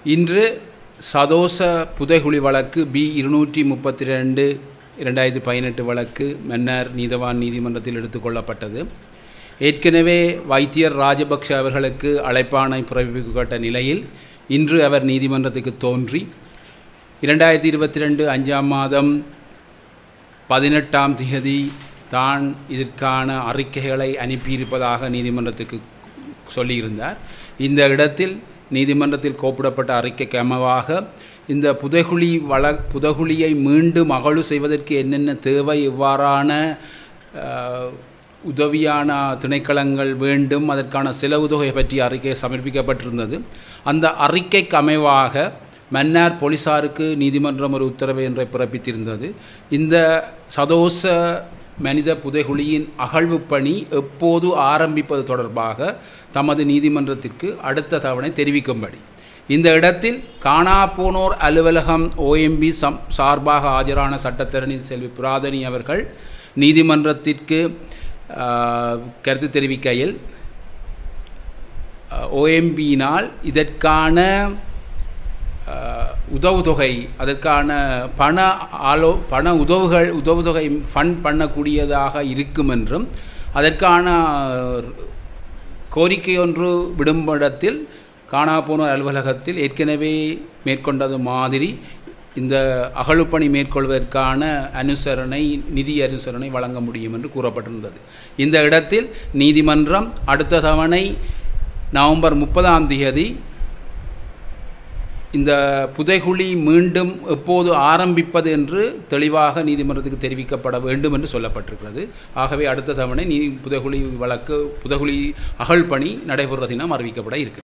இன்று சதோச புதைகுழி வழக்கு பி இருநூற்றி முப்பத்தி ரெண்டு இரண்டாயிரத்தி பதினெட்டு வழக்கு மன்னர் நீதவான் நீதிமன்றத்தில் எடுத்துக்கொள்ளப்பட்டது ஏற்கனவே வைத்தியர் ராஜபக்ஷ அவர்களுக்கு அழைப்பாணை பிறப்பிக்கப்பட்ட நிலையில் இன்று அவர் நீதிமன்றத்துக்கு தோன்றி இரண்டாயிரத்தி இருபத்தி ரெண்டு அஞ்சாம் மாதம் பதினெட்டாம் தேதி தான் இதற்கான அறிக்கைகளை அனுப்பியிருப்பதாக நீதிமன்றத்துக்கு சொல்லியிருந்தார் இந்த இடத்தில் நீதிமன்றத்தில் கோப்பிடப்பட்ட அறிக்கைக்கு அமைவாக இந்த புதைகுழி வள புதைகுழியை மீண்டும் அகழு செய்வதற்கு என்னென்ன தேவை இவ்வாறான அஹ், உதவியான திணைக்களங்கள் வேண்டும் அதற்கான செலவு தொகை பற்றி அறிக்கை சமர்ப்பிக்கப்பட்டிருந்தது அந்த அறிக்கைக்கு அமைவாக மன்னார் போலீசாருக்கு நீதிமன்றம் ஒரு உத்தரவை ஒன்றை பிறப்பித்திருந்தது இந்த சதோச மனித புதைகுழியின் அகழ்வு பணி எப்போது ஆரம்பிப்பது தொடர்பாக தமது நீதிமன்றத்திற்கு அடுத்த தவணை தெரிவிக்கும்படி இந்த இடத்தில் காணா போனோர் அலுவலகம் ஓஎம்பி சம் சார்பாக ஆஜரான சட்டத்தரணி செல்வி புராதனி அவர்கள் நீதிமன்றத்திற்கு ஆஹ், கருத்து தெரிவிக்கையில் ஓஎம்பியினால் இதற்கான அஹ், உதவுதொகை அதற்கான பண ஆலோ பண உதவுகள் உதவுதொகை ஃபண்ட் பண்ணக்கூடியதாக இருக்கும் என்றும் அதற்கான கோரிக்கை ஒன்று விடும் இடத்தில் காணாப்போனோர் அலுவலகத்தில் ஏற்கனவே மேற்கொண்டது மாதிரி இந்த அகழுப்பணி மேற்கொள்வதற்கான அனுசரணை நிதி அனுசரணை வழங்க முடியும் என்று கூறப்பட்டிருந்தது இந்த இடத்தில் நீதிமன்றம் அடுத்த தவணை நவம்பர் முப்பதாம் தேதி இந்த புதைகுழி மீண்டும் எப்போது ஆரம்பிப்பது என்று தெளிவாக நீதிமன்றத்துக்கு தெரிவிக்கப்பட வேண்டும் என்று சொல்லப்பட்டிருக்கிறது ஆகவே அடுத்த தவணை நீ புதைகுழி வழக்கு புதைகுழி அகழ் பணி நடைபெறுவதினம் அறிவிக்கப்பட இருக்கிறது